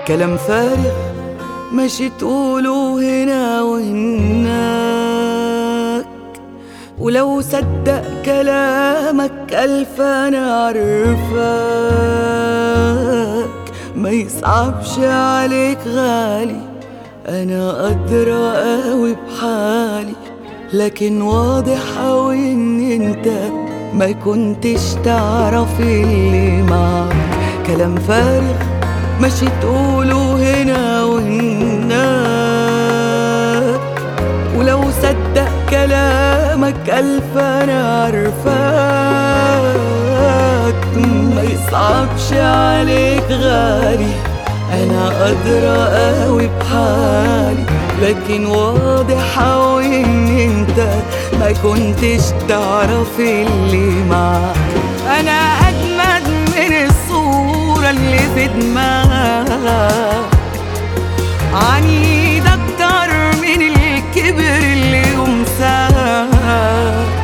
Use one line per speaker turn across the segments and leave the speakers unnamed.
كلام فارغ ماشي تقوله هنا وهناك ولو صدق كلامك ألف أنا عارفاك ما يصعبش عليك غالي أنا أدرى قوي بحالي لكن واضح أوي إن أنت ما كنتش تعرف اللي معاك كلام فارغ ماشي تقوله هنا وهناك ولو صدق كلامك ألف أنا عارفاك ما يصعبش عليك غالي أنا أدرى قوي بحالي لكن واضح أوي إن أنت ما كنتش تعرف اللي معاك أنا أجمد من الصورة اللي في دماغك عنيد أكتر من الكبر اللي يمساك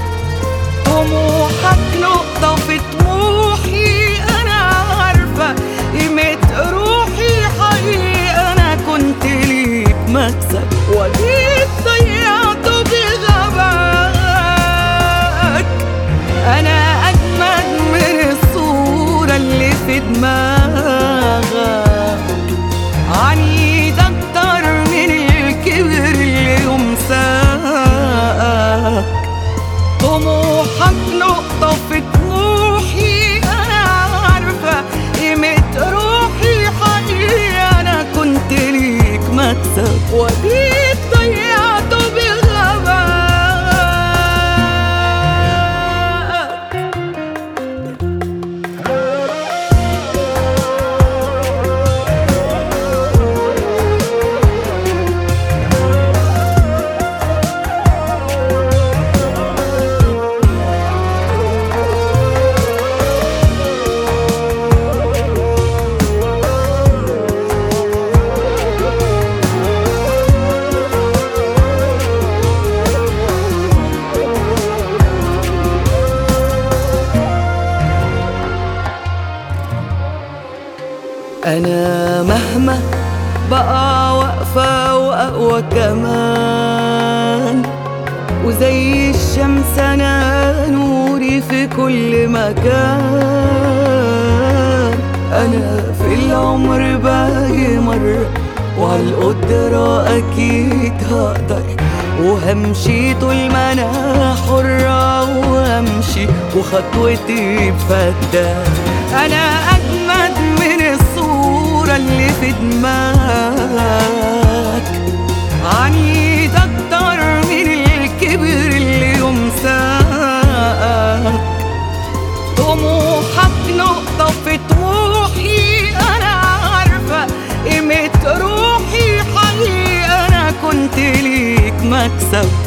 طموحك نقطة في طموحي أنا عارفة قيمة روحي حقيقي أنا كنت ليك مكسب وجيت ضيعته بغباك أنا أجمد من الصورة اللي في دماغك عنيد أكتر من الكبر اللي يمساك طموحك نقطة في طموحي أنا عارفة قيمة روحي حقيقي أنا كنت ليك مكسب وديت ضيعته بغباء أنا مهما بقى واقفة وأقوى كمان وزي الشمس أنا نوري في كل مكان أنا في العمر باجي مرة وعالقدرة أكيد هقدر وهمشي طول ما أنا حرة وهمشي وخطوتي بفتان أنا أجمد من الصورة اللي في دماغك عنيد أكتر من الكبر اللي يمساك طموحك نقطة في طموحي أنا عارفة قيمة روحي حقيقي أنا كنت ليك مكسب